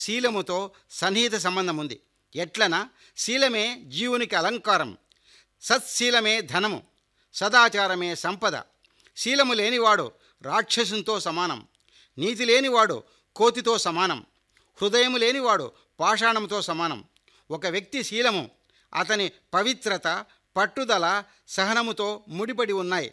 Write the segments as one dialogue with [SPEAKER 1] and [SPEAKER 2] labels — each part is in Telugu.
[SPEAKER 1] శీలముతో సన్నిహిత సంబంధం ఉంది ఎట్లన శీలమే జీవునికి అలంకారం సత్శీలమే ధనము సదాచారమే సంపద శీలము లేనివాడు రాక్షసునితో సమానం నీతి లేనివాడు కోతితో సమానం హృదయము లేనివాడు పాషాణంతో సమానం ఒక వ్యక్తి శీలము అతని పవిత్రత పట్టుదల సహనముతో ముడిపడి ఉన్నాయి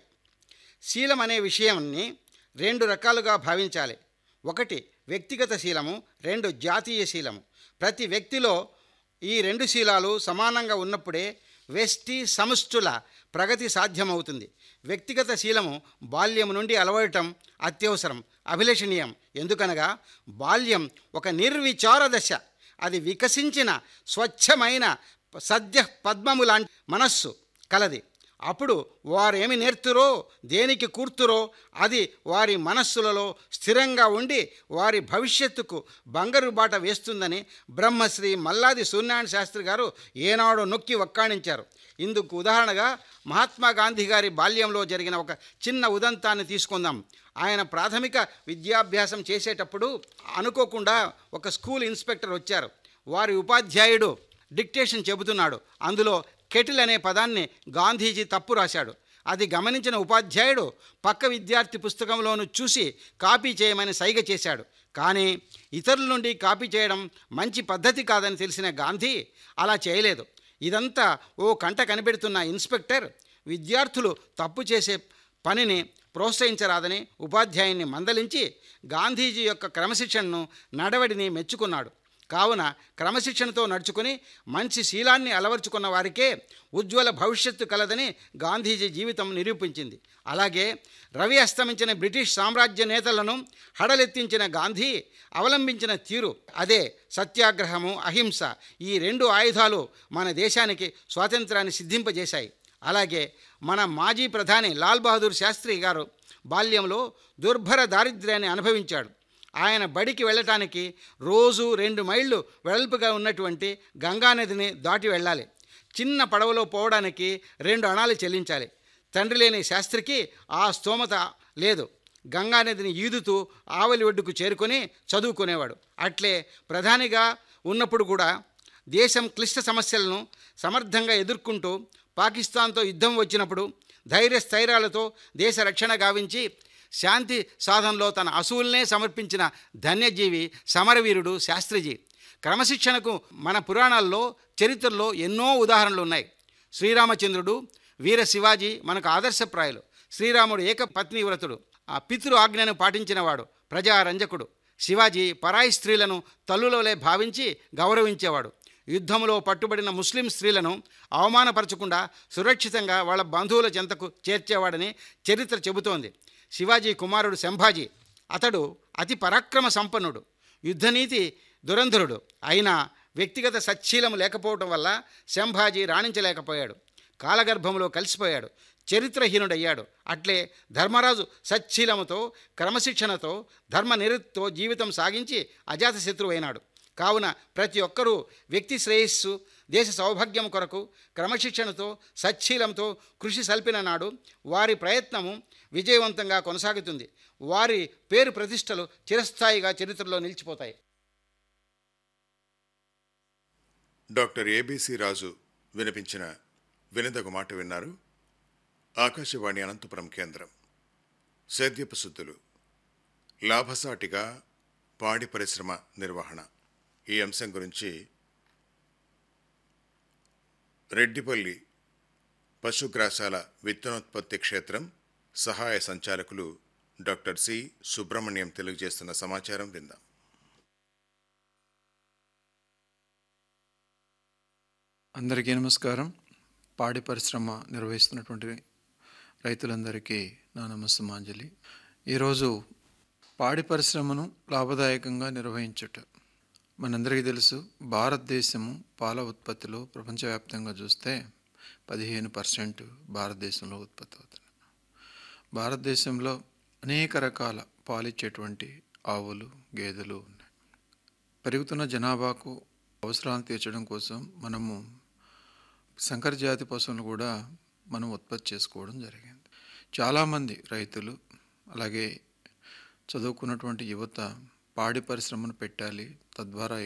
[SPEAKER 1] శీలం అనే విషయాన్ని రెండు రకాలుగా భావించాలి ఒకటి వ్యక్తిగత శీలము రెండు జాతీయ శీలము ప్రతి వ్యక్తిలో ఈ రెండు శీలాలు సమానంగా ఉన్నప్పుడే వెష్టి సముష్టుల ప్రగతి సాధ్యమవుతుంది వ్యక్తిగత శీలము బాల్యం నుండి అలవడటం అత్యవసరం అభిలషణీయం ఎందుకనగా బాల్యం ఒక నిర్విచార దశ అది వికసించిన స్వచ్ఛమైన సద్య పద్మము లాంటి మనస్సు కలది అప్పుడు వారేమి నేర్తురో దేనికి కూర్తురో అది వారి మనస్సులలో స్థిరంగా ఉండి వారి భవిష్యత్తుకు బంగారు బాట వేస్తుందని బ్రహ్మశ్రీ మల్లాది సూర్యనారాయణ శాస్త్రి గారు ఏనాడో నొక్కి వక్కాణించారు ఇందుకు ఉదాహరణగా మహాత్మా గాంధీ గారి బాల్యంలో జరిగిన ఒక చిన్న ఉదంతాన్ని తీసుకుందాం ఆయన ప్రాథమిక విద్యాభ్యాసం చేసేటప్పుడు అనుకోకుండా ఒక స్కూల్ ఇన్స్పెక్టర్ వచ్చారు వారి ఉపాధ్యాయుడు డిక్టేషన్ చెబుతున్నాడు అందులో కెటిల్ అనే పదాన్ని గాంధీజీ తప్పు రాశాడు అది గమనించిన ఉపాధ్యాయుడు పక్క విద్యార్థి పుస్తకంలోను చూసి కాపీ చేయమని సైగ చేశాడు కానీ ఇతరుల నుండి కాపీ చేయడం మంచి పద్ధతి కాదని తెలిసిన గాంధీ అలా చేయలేదు ఇదంతా ఓ కంట కనిపెడుతున్న ఇన్స్పెక్టర్ విద్యార్థులు తప్పు చేసే పనిని ప్రోత్సహించరాదని ఉపాధ్యాయుని మందలించి గాంధీజీ యొక్క క్రమశిక్షణను నడవడిని మెచ్చుకున్నాడు కావున క్రమశిక్షణతో నడుచుకుని మంచి శీలాన్ని అలవర్చుకున్న వారికే ఉజ్వల భవిష్యత్తు కలదని గాంధీజీ జీవితం నిరూపించింది అలాగే రవి అస్తమించిన బ్రిటిష్ సామ్రాజ్య నేతలను హడలెత్తించిన గాంధీ అవలంబించిన తీరు అదే సత్యాగ్రహము అహింస ఈ రెండు ఆయుధాలు మన దేశానికి స్వాతంత్రాన్ని సిద్ధింపజేశాయి అలాగే మన మాజీ ప్రధాని లాల్ బహదూర్ శాస్త్రి గారు బాల్యంలో దుర్భర దారిద్ర్యాన్ని అనుభవించాడు ఆయన బడికి వెళ్ళటానికి రోజు రెండు మైళ్ళు వెడల్పుగా ఉన్నటువంటి గంగానదిని దాటి వెళ్ళాలి చిన్న పడవలో పోవడానికి రెండు అణాలు చెల్లించాలి తండ్రి లేని శాస్త్రికి ఆ స్తోమత లేదు గంగానదిని ఈదుతూ ఆవలి ఒడ్డుకు చేరుకొని చదువుకునేవాడు అట్లే ప్రధానిగా ఉన్నప్పుడు కూడా దేశం క్లిష్ట సమస్యలను సమర్థంగా ఎదుర్కొంటూ పాకిస్తాన్తో యుద్ధం వచ్చినప్పుడు ధైర్య స్థైర్యాలతో దేశ రక్షణ గావించి శాంతి సాధనలో తన అసువుల్నే సమర్పించిన ధన్యజీవి సమరవీరుడు శాస్త్రిజీ క్రమశిక్షణకు మన పురాణాల్లో చరిత్రలో ఎన్నో ఉదాహరణలు ఉన్నాయి శ్రీరామచంద్రుడు వీర శివాజీ మనకు ఆదర్శప్రాయులు శ్రీరాముడు ఏక పత్ని వ్రతుడు ఆ పితృ ఆజ్ఞను పాటించినవాడు ప్రజారంజకుడు శివాజీ పరాయి స్త్రీలను తల్లులవలే భావించి గౌరవించేవాడు యుద్ధంలో పట్టుబడిన ముస్లిం స్త్రీలను అవమానపరచకుండా సురక్షితంగా వాళ్ళ బంధువుల చెంతకు చేర్చేవాడని చరిత్ర చెబుతోంది శివాజీ కుమారుడు శంభాజీ అతడు అతి పరాక్రమ సంపన్నుడు యుద్ధనీతి దురంధరుడు అయినా వ్యక్తిగత సచ్చీలం లేకపోవటం వల్ల శంభాజీ రాణించలేకపోయాడు కాలగర్భంలో కలిసిపోయాడు చరిత్రహీనుడయ్యాడు అట్లే ధర్మరాజు సచ్చీలముతో క్రమశిక్షణతో ధర్మనిరుత్తో జీవితం సాగించి అజాతశత్రువైనాడు కావున ప్రతి ఒక్కరూ వ్యక్తి శ్రేయస్సు దేశ సౌభాగ్యం కొరకు క్రమశిక్షణతో సచ్చీలంతో కృషి సల్పిన నాడు వారి ప్రయత్నము విజయవంతంగా కొనసాగుతుంది వారి పేరు ప్రతిష్టలు చిరస్థాయిగా చరిత్రలో నిలిచిపోతాయి
[SPEAKER 2] డాక్టర్ ఏబిసి రాజు వినిపించిన వినదగు మాట విన్నారు ఆకాశవాణి అనంతపురం కేంద్రం సేద్యపు శుద్ధులు లాభసాటిగా పాడి పరిశ్రమ నిర్వహణ ఈ అంశం గురించి రెడ్డిపల్లి పశుగ్రాసాల విత్తనోత్పత్తి క్షేత్రం సహాయ సంచాలకులు డాక్టర్ సి సుబ్రహ్మణ్యం తెలియజేస్తున్న సమాచారం విందాం
[SPEAKER 3] అందరికీ నమస్కారం పాడి పరిశ్రమ నిర్వహిస్తున్నటువంటి రైతులందరికీ నా నమస్తమాంజలి ఈరోజు పాడి పరిశ్రమను లాభదాయకంగా నిర్వహించుట మనందరికీ తెలుసు భారతదేశము పాల ఉత్పత్తిలో ప్రపంచవ్యాప్తంగా చూస్తే పదిహేను పర్సెంట్ భారతదేశంలో ఉత్పత్తి అవుతుంది భారతదేశంలో అనేక రకాల పాలిచ్చేటువంటి ఆవులు గేదెలు ఉన్నాయి పెరుగుతున్న జనాభాకు అవసరాలను తీర్చడం కోసం మనము సంకర జాతి పశువులను కూడా మనం ఉత్పత్తి చేసుకోవడం జరిగింది చాలామంది రైతులు అలాగే చదువుకున్నటువంటి యువత పాడి పరిశ్రమను పెట్టాలి తద్వారా